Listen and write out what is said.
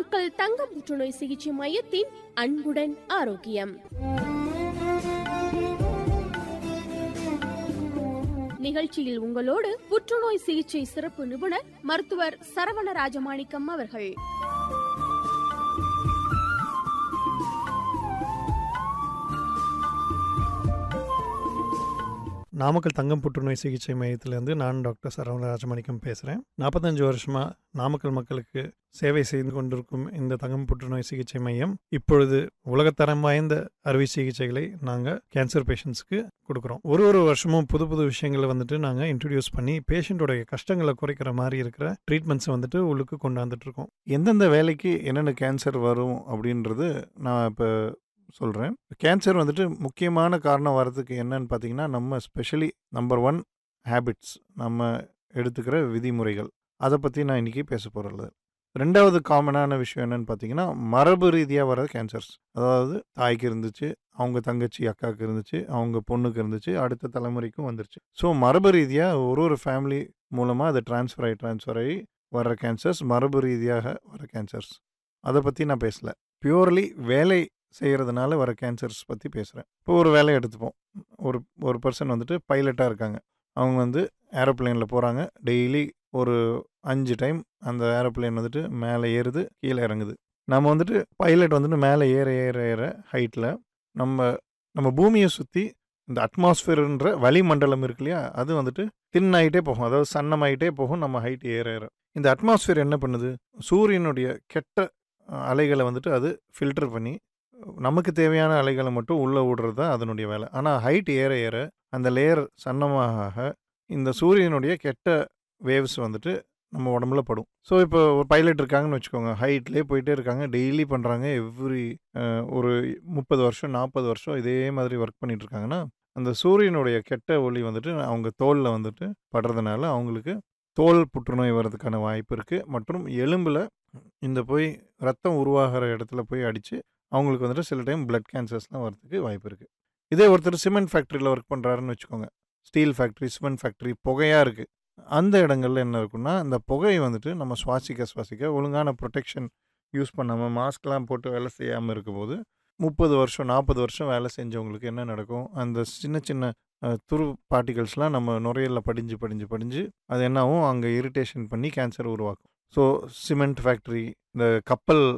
நாமக்கல் தங்க புற்றுநோய் சிகிச்சை மையத்தின் அன்புடன் ஆரோக்கியம் நிகழ்ச்சியில் உங்களோடு புற்றுநோய் சிகிச்சை சிறப்பு நிபுணர் மருத்துவர் சரவண ராஜமாணிக்கம் அவர்கள் நாமக்கல் தங்கம் புற்றுநோய் சிகிச்சை மையத்திலேருந்து நான் டாக்டர் சரவண ராஜமாணிக்கம் பேசுகிறேன் நாற்பத்தஞ்சு வருஷமாக நாமக்கல் மக்களுக்கு சேவை செய்து கொண்டிருக்கும் இந்த தங்கம் புற்றுநோய் சிகிச்சை மையம் இப்பொழுது உலகத்தரம் வாய்ந்த அறுவை சிகிச்சைகளை நாங்கள் கேன்சர் பேஷண்ட்ஸ்க்கு கொடுக்குறோம் ஒரு ஒரு வருஷமும் புது புது விஷயங்களை வந்துட்டு நாங்கள் இன்ட்ரடியூஸ் பண்ணி பேஷண்ட்டோடைய கஷ்டங்களை குறைக்கிற மாதிரி இருக்கிற ட்ரீட்மெண்ட்ஸை வந்துட்டு உள்ளுக்கு கொண்டாந்துட்டு இருக்கோம் எந்தெந்த வேலைக்கு என்னென்ன கேன்சர் வரும் அப்படின்றது நான் இப்போ சொல்கிறேன் கேன்சர் வந்துட்டு முக்கியமான காரணம் வர்றதுக்கு என்னன்னு பார்த்தீங்கன்னா நம்ம ஸ்பெஷலி நம்பர் ஒன் ஹேபிட்ஸ் நம்ம எடுத்துக்கிற விதிமுறைகள் அதை பற்றி நான் இன்றைக்கி பேச போகிறது ரெண்டாவது காமனான விஷயம் என்னன்னு பார்த்தீங்கன்னா மரபு ரீதியாக வர கேன்சர்ஸ் அதாவது தாய்க்கு இருந்துச்சு அவங்க தங்கச்சி அக்காவுக்கு இருந்துச்சு அவங்க பொண்ணுக்கு இருந்துச்சு அடுத்த தலைமுறைக்கும் வந்துருச்சு ஸோ மரபு ரீதியாக ஒரு ஒரு ஃபேமிலி மூலமாக அது ட்ரான்ஸ்ஃபர் ஆகி ட்ரான்ஸ்ஃபர் ஆகி வர்ற கேன்சர்ஸ் மரபு ரீதியாக வர கேன்சர்ஸ் அதை பற்றி நான் பேசல பியூர்லி வேலை செய்கிறதுனால வர கேன்சர்ஸ் பற்றி பேசுகிறேன் இப்போ ஒரு வேலையை எடுத்துப்போம் ஒரு ஒரு பர்சன் வந்துட்டு பைலட்டாக இருக்காங்க அவங்க வந்து ஏரோப்ளேனில் போகிறாங்க டெய்லி ஒரு அஞ்சு டைம் அந்த ஏரோப்ளேன் வந்துட்டு மேலே ஏறுது கீழே இறங்குது நம்ம வந்துட்டு பைலட் வந்துட்டு மேலே ஏற ஏற ஏற ஹைட்டில் நம்ம நம்ம பூமியை சுற்றி இந்த அட்மாஸ்பியர்ன்ற வளிமண்டலம் இருக்கு இல்லையா அது வந்துட்டு தின் ஆகிட்டே போகும் அதாவது சன்னமாயிட்டே போகும் நம்ம ஹைட் ஏற ஏற இந்த அட்மாஸ்பியர் என்ன பண்ணுது சூரியனுடைய கெட்ட அஹ், அலைகளை வந்துட்டு அது ஃபில்டர் பண்ணி நமக்கு தேவையான அலைகளை மட்டும் உள்ளே விடுறது தான் அதனுடைய வேலை ஆனால் ஹைட் ஏற ஏற அந்த லேயர் சன்னமாக இந்த சூரியனுடைய கெட்ட வேவ்ஸ் வந்துட்டு நம்ம உடம்புல படும் ஸோ இப்போ ஒரு பைலட் இருக்காங்கன்னு வச்சுக்கோங்க ஹைட்லேயே போயிட்டே இருக்காங்க டெய்லி பண்ணுறாங்க எவ்ரி ஒரு முப்பது வருஷம் நாற்பது வருஷம் இதே மாதிரி ஒர்க் பண்ணிட்டு இருக்காங்கன்னா அந்த சூரியனுடைய கெட்ட ஒளி வந்துட்டு அவங்க தோலில் வந்துட்டு படுறதுனால அவங்களுக்கு தோல் புற்றுநோய் வர்றதுக்கான வாய்ப்பு இருக்குது மற்றும் எலும்பில் இந்த போய் ரத்தம் உருவாகிற இடத்துல போய் அடித்து அவங்களுக்கு வந்துட்டு சில டைம் பிளட் கேன்சர்ஸ்லாம் வரதுக்கு வாய்ப்பு இருக்குது இதே ஒருத்தர் சிமெண்ட் ஃபேக்ட்ரியில் ஒர்க் பண்ணுறாருன்னு வச்சுக்கோங்க ஸ்டீல் ஃபேக்ட்ரி சிமெண்ட் ஃபேக்ட்ரி புகையாக இருக்குது அந்த இடங்கள்ல என்ன இருக்குன்னா அந்த புகை வந்துட்டு நம்ம சுவாசிக்க சுவாசிக்க ஒழுங்கான ப்ரொடெக்ஷன் யூஸ் பண்ணாமல் மாஸ்க்லாம் போட்டு வேலை செய்யாமல் இருக்கும்போது முப்பது வருஷம் நாற்பது வருஷம் வேலை செஞ்சவங்களுக்கு என்ன நடக்கும் அந்த சின்ன சின்ன அஹ், துரு பார்ட்டிகல்ஸ்லாம் நம்ம நுரையீரலில் படிஞ்சு படிஞ்சு படிஞ்சு அது என்னாகும் அங்கே இரிட்டேஷன் பண்ணி கேன்சர் உருவாக்கும் ஸோ சிமெண்ட் ஃபேக்ட்ரி இந்த கப்பல்